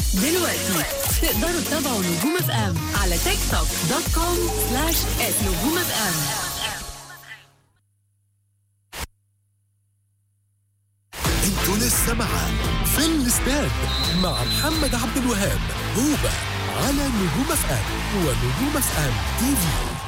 دلوقتي تقدروا تتابعوا نجوم اف ام على تيك توك دوت كوم سلاش نجوم اف ام انتوا لسه معاه في الاستاد مع محمد عبد الوهاب هوبا على نجوم اف ام ونجوم اف ام تي في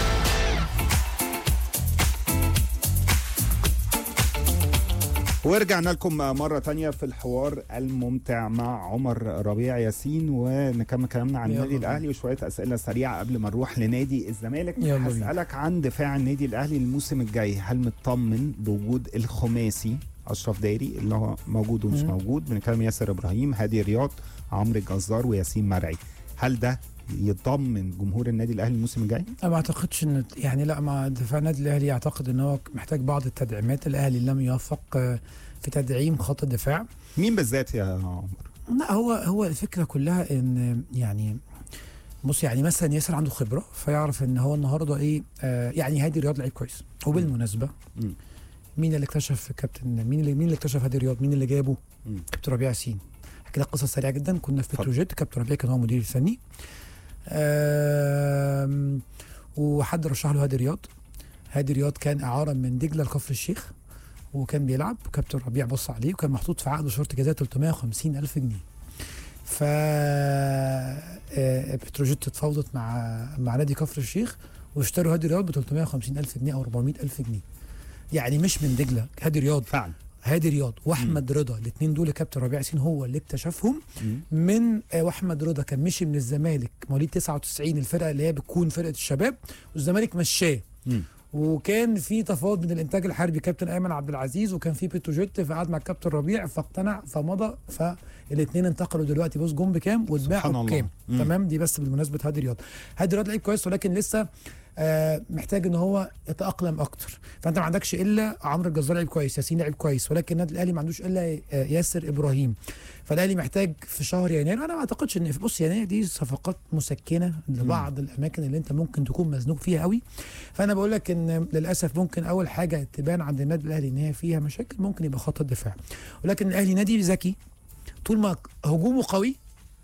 ورجعنا لكم مرة تانية في الحوار الممتع مع عمر ربيع ياسين ونكمل كلامنا عن يلا النادي بينا. الأهلي وشوية أسئلة سريعة قبل ما نروح لنادي الزمالك يلا بينا. هسألك عن دفاع النادي الأهلي الموسم الجاي هل مطمن بوجود الخماسي أشرف دايري اللي هو موجود ومش مم. موجود بنتكلم ياسر إبراهيم هادي رياض عمرو الجزار وياسين مرعي هل ده يطمن جمهور النادي الأهلي الموسم الجاي؟ انا ما اعتقدش ان يعني لا مع دفاع النادي الاهلي اعتقد ان هو محتاج بعض التدعيمات الاهلي لم يوفق آه، في تدعيم خط الدفاع مين بالذات يا عمر؟ لا هو هو الفكره كلها ان يعني بص يعني مثلا ياسر عنده خبره فيعرف ان هو النهارده ايه آه يعني هادي رياض لعيب كويس وبالمناسبه مم. مين اللي اكتشف كابتن مين اللي مين اللي اكتشف هادي رياض مين اللي جابه مم. كابتن ربيع ياسين احكي لك قصه سريعه جدا كنا في اتفضل. بتروجيت كابتن ربيع كان هو مدير الفني آم، وحد رشح له هادي رياض هادي رياض كان اعاره من دجله لكفر الشيخ وكان بيلعب كابتن ربيع بص عليه وكان محطوط في عقده شرط جزاء 350 الف جنيه ف آه، بتروجيت اتفاوضت مع مع نادي كفر الشيخ واشتروا هادي رياض ب 350 الف جنيه او 400 الف جنيه يعني مش من دجله هادي رياض فعلا هادي رياض واحمد رضا الاثنين دول كابتن ربيع ياسين هو اللي اكتشفهم مم. من آه، واحمد رضا كان مشي من الزمالك مواليد 99 الفرقه اللي هي بتكون فرقه الشباب والزمالك مشاه مم. وكان في تفاوض من الانتاج الحربي كابتن ايمن عبد العزيز وكان في بتروجيت فقعد مع الكابتن ربيع فاقتنع فمضى فالاثنين انتقلوا دلوقتي بص جم بكام سبحان واتباعوا الله. بكام مم. تمام دي بس بالمناسبه هادي رياض هادي رياض لعيب كويس ولكن لسه آه محتاج ان هو يتاقلم اكتر فانت ما عندكش الا عمرو الجزار لعيب كويس ياسين لعيب كويس ولكن النادي الاهلي ما عندوش الا آه ياسر ابراهيم فالاهلي محتاج في شهر يناير انا ما اعتقدش ان بص يناير دي صفقات مسكنه لبعض الاماكن اللي انت ممكن تكون مزنوق فيها قوي فانا بقول لك ان للاسف ممكن اول حاجه تبان عند النادي الاهلي ان هي فيها مشاكل ممكن يبقى خط الدفاع ولكن الاهلي نادي ذكي طول ما هجومه قوي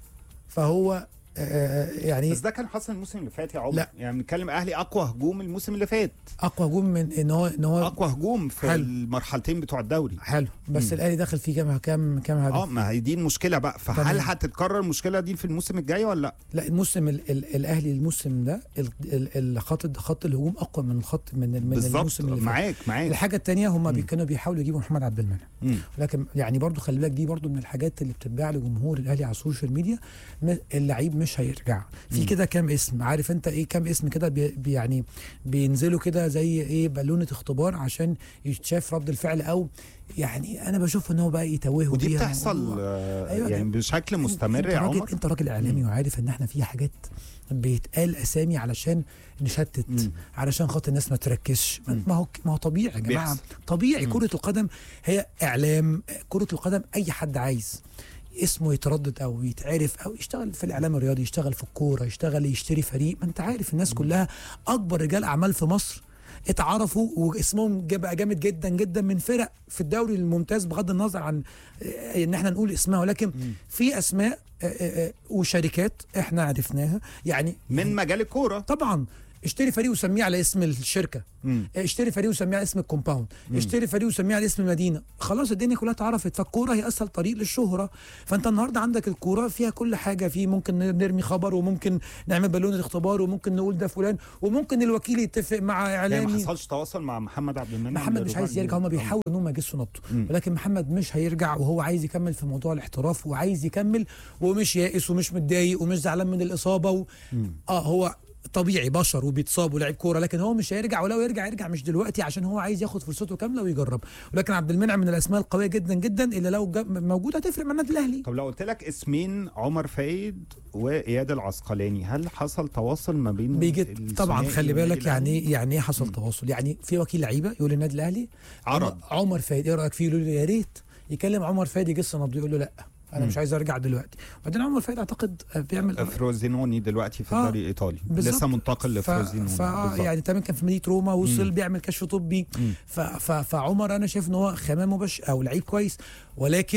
فهو آه، يعني بس ده كان حصل الموسم اللي فات يا عمر لا. يعني بنتكلم اهلي اقوى هجوم الموسم اللي فات اقوى هجوم من ان هو ان هو اقوى هجوم في حلو. المرحلتين بتوع الدوري حلو بس مم. الاهلي داخل فيه كام كام كام هدف اه ما هي دي المشكله بقى فهل تمام. هتتكرر المشكله دي في الموسم الجاي ولا لا لا الموسم ال ال الاهلي الموسم ده ال- ال- الخط خط الهجوم اقوى من الخط من من بالظبط الموسم اللي فات معاك معاك الحاجه الثانيه هم بي مم. كانوا بيحاولوا يجيبوا محمد عبد المنعم مم. لكن يعني برضو خلي بالك دي برضو من الحاجات اللي بتتباع لجمهور الاهلي على السوشيال ميديا م- اللعيب مش هيرجع في مم. كده كام اسم عارف انت ايه كام اسم كده بي بي- يعني بينزلوا كده زي ايه بالونه اختبار عشان يتشاف رد الفعل او يعني انا بشوف ان هو بقى يتوهوا ودي بيها بتحصل الموضوع. آه أيوة يعني ده- بشكل انت مستمر يا راجل عمر انت راجل اعلامي وعارف ان احنا في حاجات بيتقال اسامي علشان نشتت مم. علشان خاطر الناس ما تركزش ما- مم. ما هو ما هو طبيعي يا جماعه بيحصل. طبيعي مم. كره القدم هي اعلام كره القدم اي حد عايز اسمه يتردد او يتعرف او يشتغل في الاعلام الرياضي يشتغل في الكوره يشتغل يشتري فريق ما انت عارف الناس كلها اكبر رجال اعمال في مصر اتعرفوا واسمهم جا- بقى جامد جدا جدا من فرق في الدوري الممتاز بغض النظر عن آه، ان احنا نقول اسمها ولكن في اسماء آه، آه، آه، وشركات احنا عرفناها يعني من مجال الكوره طبعا اشتري فريق وسميه على اسم الشركه مم. اشتري فريق وسميه على اسم الكومباوند اشتري فريق وسميه على اسم المدينه خلاص الدنيا كلها اتعرفت فالكوره هي اسهل طريق للشهره فانت النهارده عندك الكوره فيها كل حاجه في ممكن نرمي خبر وممكن نعمل بالونه اختبار وممكن نقول ده فلان وممكن الوكيل يتفق مع يعني ما اعلامي حصلش تواصل مع محمد عبد المنعم محمد مش عايز للرجوع يرجع هم لل- بيحاولوا ان هم يجسوا نبضه مم. ولكن محمد مش هيرجع وهو عايز يكمل في موضوع الاحتراف وعايز يكمل ومش يائس ومش متضايق ومش زعلان من الاصابه و... مم. اه هو طبيعي بشر وبيتصاب ولاعب كوره لكن هو مش هيرجع ولو يرجع يرجع مش دلوقتي عشان هو عايز ياخد فرصته كامله ويجرب ولكن عبد المنعم من الاسماء القويه جدا جدا اللي لو جا- موجود هتفرق مع النادي الاهلي طب لو قلت لك اسمين عمر فايد واياد العسقلاني هل حصل تواصل ما بين بيجي الثنائي طبعا خلي والنادي بالك يعني الأهلي؟ ايه يعني ايه حصل تواصل يعني في وكيل لعيبه يقول للنادي الاهلي عرض. عمر- عمر فايد ايه رايك فيه يقول له يا ريت يكلم عمر فايد يجس نبضه يقول له لا انا مش عايز ارجع دلوقتي وبعدين عمر فايد اعتقد بيعمل فروزينوني دلوقتي في آه، الدوري الايطالي بالظبط. لسه منتقل ف... لفروزينوني ف... بالظبط. يعني تمام كان في مدينه روما وصل مم. بيعمل كشف طبي مم. ف... ف... فعمر انا شايف ان هو خامه مبش او لعيب كويس ولكن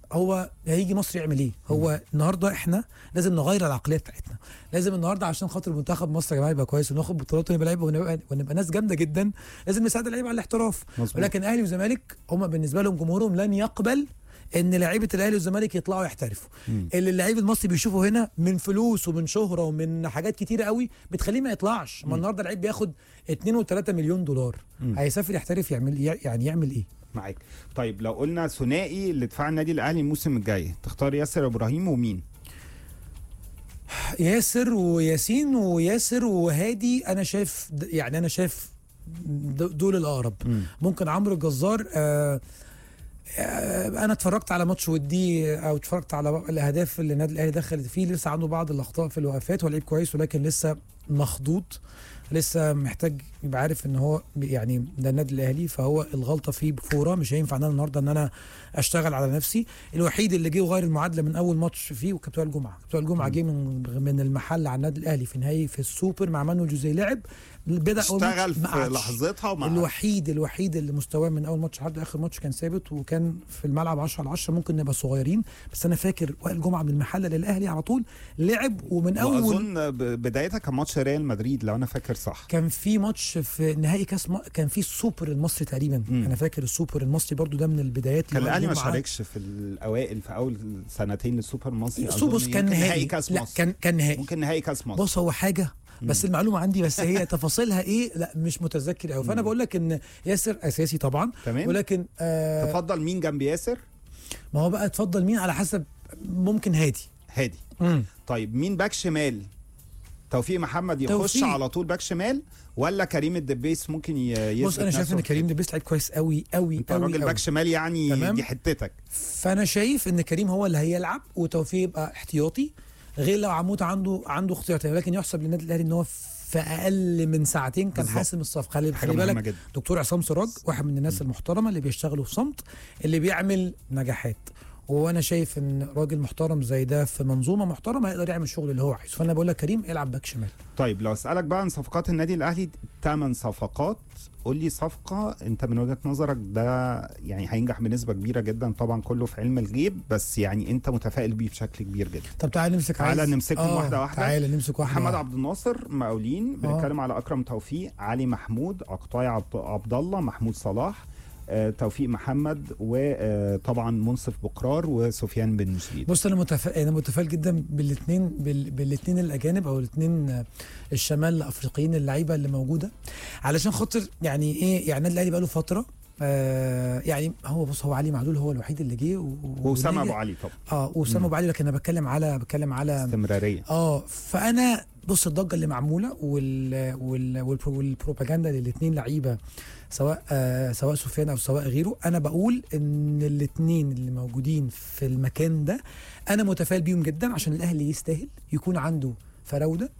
هو هيجي مصر يعمل ايه هو النهارده احنا لازم نغير العقليه بتاعتنا لازم النهارده عشان خاطر منتخب مصر يا جماعه يبقى كويس وناخد بطولات ونبقى لعيبه ونبقى, ونبقى ناس جامده جدا لازم نساعد اللعيبه على الاحتراف مظبوط. ولكن اهلي وزمالك هم بالنسبه لهم جمهورهم لن يقبل ان لعيبه الاهلي والزمالك يطلعوا يحترفوا مم. اللي اللعيب المصري بيشوفه هنا من فلوس ومن شهره ومن حاجات كتيره قوي بتخليه ما يطلعش ما النهارده لعيب بياخد 2 و3 مليون دولار مم. هيسافر يحترف يعمل يعني يعمل ايه معاك طيب لو قلنا ثنائي لدفاع النادي الاهلي الموسم الجاي تختار ياسر ابراهيم ومين ياسر وياسين وياسر وهادي انا شايف د- يعني انا شايف د- دول الاقرب مم. ممكن عمرو الجزار آه آه انا اتفرجت على ماتش ودي او اتفرجت على الاهداف اللي النادي الاهلي دخل فيه لسه عنده بعض الاخطاء في الوقفات هو لعيب كويس ولكن لسه مخضوض لسه محتاج يبقى عارف ان هو يعني ده النادي الاهلي فهو الغلطه فيه بفوره مش هينفع ان انا النهارده ان انا اشتغل على نفسي الوحيد اللي جه وغير المعادله من اول ماتش فيه وكابتن الجمعه كابتن الجمعه جه من من المحل على النادي الاهلي في نهائي في السوبر مع مانويل جوزيه لعب بدا أول ماتش اشتغل ما في قعدش. لحظتها ومع الوحيد الوحيد اللي مستواه من اول ماتش لحد اخر ماتش كان ثابت وكان في الملعب 10 على 10 ممكن نبقى صغيرين بس انا فاكر وائل جمعه من المحله للاهلي على طول لعب ومن اول واظن ب- بدايتها كان ماتش ريال مدريد لو انا فاكر صح كان في ماتش في نهائي كاس م... كان في السوبر المصري تقريبا مم. انا فاكر السوبر المصري برضو ده من البدايات كان اللي الاهلي ما جمعة- شاركش في الاوائل في اول سنتين للسوبر المصري السوبر أظن كان يمكن نهائي كاس لا مصر كان كان نهائي ممكن نهائي كاس مصر بص هو حاجه بس المعلومه عندي بس هي تفاصيلها ايه لا مش متذكر قوي فانا بقول لك ان ياسر اساسي طبعا تمام ولكن آه تفضل مين جنب ياسر ما هو بقى تفضل مين على حسب ممكن هادي هادي مم. طيب مين باك شمال توفيق محمد يخش توفيق. على طول باك شمال ولا كريم الدبيس ممكن ي- يثبت بص انا شايف نفسه ان في كريم حتة؟ دبيس لعيب كويس قوي قوي انت قوي راجل قوي. باك شمال يعني تمام. دي حتتك فانا شايف ان كريم هو اللي هيلعب وتوفيق يبقى احتياطي غير لو عمود عنده عنده اختيارات ولكن يحسب للنادي الاهلي ان هو في اقل من ساعتين كان بالظبط. حاسم الصفقه خلي, حاجه خلي مهمه بالك جدا دكتور عصام سراج واحد من الناس المحترمه اللي بيشتغلوا في صمت اللي بيعمل نجاحات وانا شايف ان راجل محترم زي ده في منظومه محترمه هيقدر يعمل الشغل اللي هو عايزه فانا بقول لك كريم العب باك شمال طيب لو اسالك بقى عن صفقات النادي الاهلي ثمان صفقات قول لي صفقه انت من وجهه نظرك ده يعني هينجح بنسبه كبيره جدا طبعا كله في علم الغيب بس يعني انت متفائل بيه بشكل كبير جدا طب تعالى نمسك تعالى عايز- نمسكهم آه، واحدة واحدة. تعالى نمسك واحده محمد واحدة. عبد الناصر مقاولين بنتكلم على اكرم توفيق علي محمود عقطاي عبد عبد الله محمود صلاح آه، توفيق محمد وطبعا منصف بقرار وسفيان بن جديد بص انا متفائل انا متفائل جدا بالاثنين بالاثنين الاجانب او الاثنين الشمال الافريقيين اللعيبه اللي موجوده علشان خاطر يعني ايه يعني النادي الاهلي بقى له فتره آه يعني هو بص هو علي معلول هو الوحيد اللي جه و- واسامه ونجح. ابو علي طبعا اه واسامه ابو علي لكن انا بتكلم على بتكلم على استمراريه اه فانا بص الضجه اللي معموله وال وال والبرو- والبروباجندا للاثنين لعيبه سواء آه سواء سفيان او سواء غيره انا بقول ان الاثنين اللي موجودين في المكان ده انا متفائل بيهم جدا عشان الاهلي يستاهل يكون عنده فراوده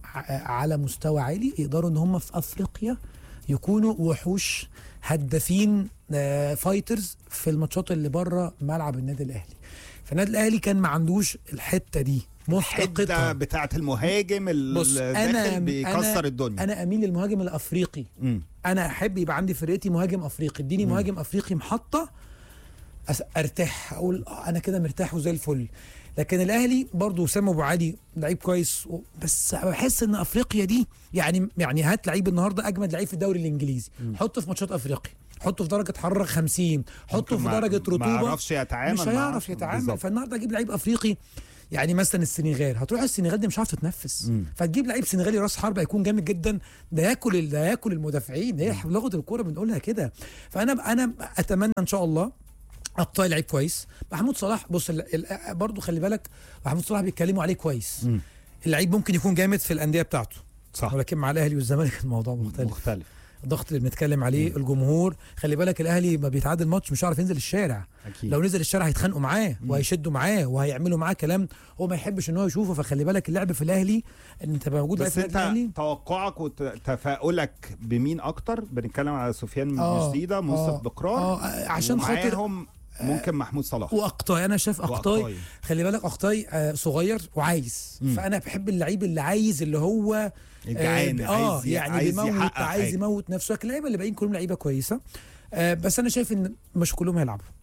ع- على مستوى عالي يقدروا ان هم في افريقيا يكونوا وحوش هدافين آه، فايترز في الماتشات اللي بره ملعب النادي الاهلي فالنادي الاهلي كان ما عندوش الحته دي الحته مفتقدها بتاعه المهاجم اللي بص، أنا- داخل بيكسر أنا- الدنيا انا اميل للمهاجم الافريقي مم. انا احب يبقى عندي فرقتي مهاجم افريقي اديني مم. مهاجم افريقي محطه أس- ارتاح اقول آه انا كده مرتاح وزي الفل لكن الاهلي برضه اسامه ابو علي لعيب كويس و- بس بحس ان افريقيا دي يعني يعني هات لعيب النهارده اجمد لعيب في الدوري الانجليزي حطه في ماتشات افريقيا حطه في درجه حراره 50 حطه في ما- درجه ما رطوبه يعرفش يتعامل مش مع- هيعرف يتعامل بالظبط. فالنهارده اجيب لعيب افريقي يعني مثلا السنغال هتروح السنغال دي مش عارف تتنفس مم. فتجيب لعيب سنغالي راس حربه هيكون جامد جدا ده ياكل ال- ده ياكل المدافعين هي لغه الكوره بنقولها كده فانا انا اتمنى ان شاء الله اقطاي لعيب كويس محمود صلاح بص ال- ال- برضه خلي بالك محمود صلاح بيتكلموا عليه كويس مم. اللعيب ممكن يكون جامد في الانديه بتاعته صح ولكن مع الاهلي والزمالك الموضوع مختلف مختلف الضغط اللي بنتكلم عليه الجمهور خلي بالك الاهلي ما بيتعادل ماتش مش هيعرف ينزل الشارع اكيد لو نزل الشارع هيتخانقوا معاه وهيشدوا معاه وهيعملوا معاه كلام هو ما يحبش ان هو يشوفه فخلي بالك اللعب في الاهلي ان انت تبقى موجود بس في النادي الاهلي انت توقعك وتفاؤلك بمين اكتر بنتكلم على سفيان من آه، جديده منصف آه، بقرار اه عشان خاطر ومعاهم ممكن محمود صلاح واقطاي انا شايف اقطاي وأقطاي. خلي بالك اقطاي آه صغير وعايز مم. فانا بحب اللعيب اللي عايز اللي هو الجعان اه عايز يعني عايز بيموت يحقق عايز حاجة. يموت نفسه لكن اللعيبه اللي باقيين كلهم لعيبه كويسه آه بس انا شايف ان مش كلهم هيلعبوا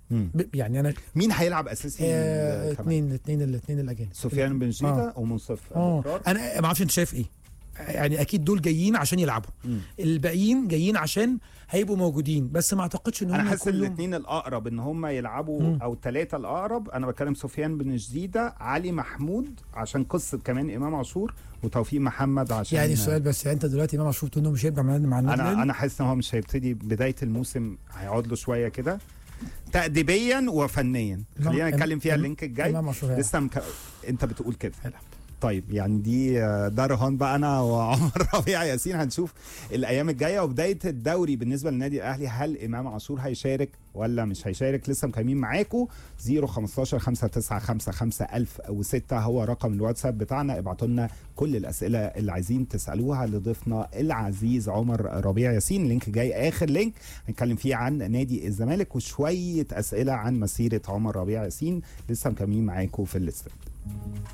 مم. ب- يعني انا مين هيلعب اساسي آه كمان؟ اثنين اثنين الاثنين الاجانب سفيان بن جديده ومنصف اه بكرار. انا ما اعرفش انت شايف ايه يعني اكيد دول جايين عشان يلعبوا مم. الباقيين جايين عشان هيبقوا موجودين بس ما اعتقدش ان هم انا حاسس كلهم الاثنين الاقرب ان هم يلعبوا مم. او الثلاثه الاقرب انا بتكلم سفيان بن جديده علي محمود عشان قصه كمان امام عاشور وتوفيق محمد عشان يعني السؤال بس يعني انت دلوقتي امام عاشور تقول انه مش هيبقى مع مع النادي انا الأهلي؟ انا حاسس ان هو مش هيبتدي بدايه الموسم هيقعد له شويه كده تأديبيا وفنيا إمام- خلينا نتكلم فيها إمام- اللينك الجاي امام عاشور هيلعب. لسه مك... انت بتقول كده هيلعب. طيب يعني دي آه، ده رهان بقى انا وعمر ربيع ياسين هنشوف الايام الجايه وبدايه الدوري بالنسبه للنادي الاهلي هل امام عاشور هيشارك ولا مش هيشارك لسه مكملين معاكم 015 5955 1006 هو رقم الواتساب بتاعنا ابعتوا لنا كل الاسئله اللي عايزين تسالوها لضيفنا العزيز عمر ربيع ياسين لينك جاي اخر لينك هنتكلم فيه عن نادي الزمالك وشويه اسئله عن مسيره عمر ربيع ياسين لسه مكملين معاكم في الاستاد